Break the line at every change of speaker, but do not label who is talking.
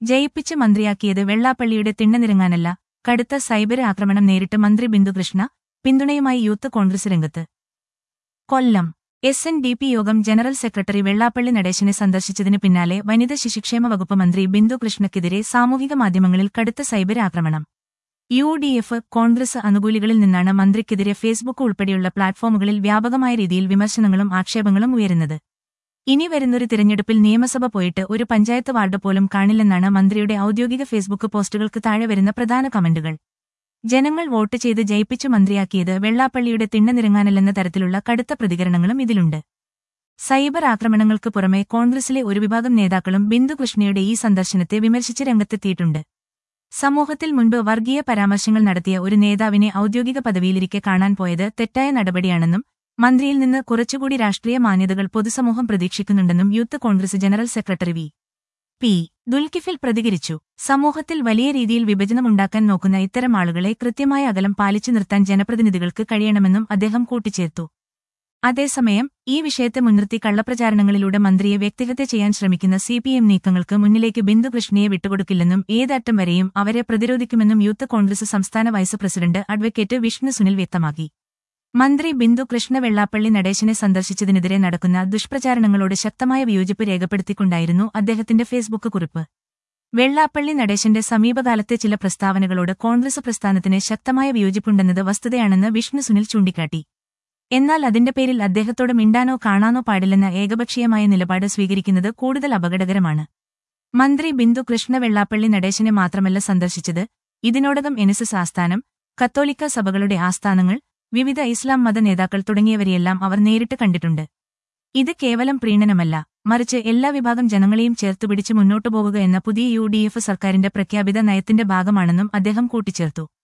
ജയിപ്പിച്ച് മന്ത്രിയാക്കിയത് വെള്ളാപ്പള്ളിയുടെ തിണ്ണനിറങ്ങാനല്ല കടുത്ത സൈബർ ആക്രമണം നേരിട്ട് മന്ത്രി ബിന്ദുകൃഷ്ണ പിന്തുണയുമായി യൂത്ത് കോൺഗ്രസ് രംഗത്ത് Kollam S N D P Yogam general secretary Vellappally നടേശനെ സന്ദർശിച്ചതിന് പിന്നാലെ വനിത ശിശുക്ഷേമ വകുപ്പ് മന്ത്രി ബിന്ദു കൃഷ്ണയ്ക്കെതിരെ സാമൂഹിക മാധ്യമങ്ങളിൽ കടുത്ത സൈബർ ആക്രമണം യു ഡി എഫ് കോൺഗ്രസ് അനുകൂലികളിൽ നിന്നാണ് മന്ത്രിക്കെതിരെ ഫേസ്ബുക്ക് ഉൾപ്പെടെയുള്ള പ്ലാറ്റ്ഫോമുകളിൽ വ്യാപകമായ രീതിയിൽ വിമർശനങ്ങളും ആക്ഷേപങ്ങളും ഉയരുന്നത് ഇനി വരുന്നൊരു തിരഞ്ഞെടുപ്പിൽ നിയമസഭ പോയിട്ട് ഒരു പഞ്ചായത്ത് വാർഡ് പോലും കാണില്ലെന്നാണ് മന്ത്രിയുടെ ഔദ്യോഗിക ഫേസ്ബുക്ക് പോസ്റ്റുകൾക്ക് താഴെ വരുന്ന പ്രധാന കമന്റുകൾ ജനങ്ങൾ വോട്ട് ചെയ്ത് ജയിപ്പിച്ചു മന്ത്രിയാക്കിയത് വെള്ളാപ്പള്ളിയുടെ തിണ്ണനിറങ്ങാനല്ലെന്ന തരത്തിലുള്ള കടുത്ത പ്രതികരണങ്ങളും ഇതിലുണ്ട് സൈബർ ആക്രമണങ്ങൾക്ക് പുറമെ കോൺഗ്രസിലെ ഒരു വിഭാഗം നേതാക്കളും ബിന്ദുകൃഷ്ണയുടെ ഈ സന്ദർശനത്തെ വിമർശിച്ച് രംഗത്തെത്തിയിട്ടുണ്ട് സമൂഹത്തിൽ മുൻപ് വർഗീയ പരാമർശങ്ങൾ നടത്തിയ ഒരു നേതാവിനെ ഔദ്യോഗിക പദവിയിലിരിക്കെ കാണാൻ പോയത് തെറ്റായ നടപടിയാണെന്നും മന്ത്രിയിൽ നിന്ന് കുറച്ചുകൂടി രാഷ്ട്രീയ മാന്യതകൾ പൊതുസമൂഹം പ്രതീക്ഷിക്കുന്നുണ്ടെന്നും Youth Congress general secretary V P Dulkifil പ്രതികരിച്ചു സമൂഹത്തിൽ വലിയ രീതിയിൽ വിഭജനമുണ്ടാക്കാൻ നോക്കുന്ന ഇത്തരം ആളുകളെ കൃത്യമായ അകലം പാലിച്ചു നിർത്താൻ ജനപ്രതിനിധികൾക്ക് കഴിയണമെന്നും അദ്ദേഹം കൂട്ടിച്ചേർത്തു അതേസമയം ഈ വിഷയത്തെ മുൻനിർത്തി കള്ളപ്രചാരണങ്ങളിലൂടെ മന്ത്രിയെ വ്യക്തിഹത്യ ചെയ്യാൻ ശ്രമിക്കുന്ന സിപിഎം നീക്കങ്ങൾക്ക് മുന്നിലേക്ക് ബിന്ദുകൃഷ്ണയെ വിട്ടുകൊടുക്കില്ലെന്നും ഏതറ്റം വരെയും അവരെ പ്രതിരോധിക്കുമെന്നും യൂത്ത് കോൺഗ്രസ് സംസ്ഥാന vice president advocate Vishnu Sunil വ്യക്തമാക്കി മന്ത്രി ബിന്ദു കൃഷ്ണ വെള്ളാപ്പള്ളി നടേശനെ സന്ദർശിച്ചതിനെതിരെ നടക്കുന്ന ദുഷ്പ്രചാരണങ്ങളോട് ശക്തമായ വിയോജിപ്പ് രേഖപ്പെടുത്തിക്കൊണ്ടായിരുന്നു അദ്ദേഹത്തിന്റെ ഫേസ്ബുക്ക് കുറിപ്പ് വെള്ളാപ്പള്ളി നടേശന്റെ സമീപകാലത്തെ ചില പ്രസ്താവനകളോട് കോൺഗ്രസ് പ്രസ്ഥാനത്തിന് ശക്തമായ വിയോജിപ്പുണ്ടെന്നത് വസ്തുതയാണെന്ന് വിഷ്ണു സുനിൽ ചൂണ്ടിക്കാട്ടി എന്നാൽ അതിന്റെ പേരിൽ അദ്ദേഹത്തോട് മിണ്ടാനോ കാണാനോ പാടില്ലെന്ന ഏകപക്ഷീയമായ നിലപാട് സ്വീകരിക്കുന്നത് കൂടുതൽ അപകടകരമാണ് മന്ത്രി ബിന്ദു കൃഷ്ണ വെള്ളാപ്പള്ളി നടേശനെ മാത്രമല്ല സന്ദർശിച്ചത് ഇതിനോടകം എൻഎസ്എസ് ആസ്ഥാനം കത്തോലിക്ക സഭകളുടെ ആസ്ഥാനങ്ങൾ വിവിധ ഇസ്ലാം മത നേതാക്കൾ തുടങ്ങിയവരെയെല്ലാം അവർ നേരിട്ട് കണ്ടിട്ടുണ്ട് ഇത് കേവലം പ്രീണനമല്ല മറിച്ച് എല്ലാ വിഭാഗം ജനങ്ങളെയും ചേർത്തുപിടിച്ച് മുന്നോട്ടു പോകുക എന്ന പുതിയ യു ഡി എഫ് സർക്കാരിന്റെ പ്രഖ്യാപിത നയത്തിന്റെ ഭാഗമാണെന്നും അദ്ദേഹം കൂട്ടിച്ചേർത്തു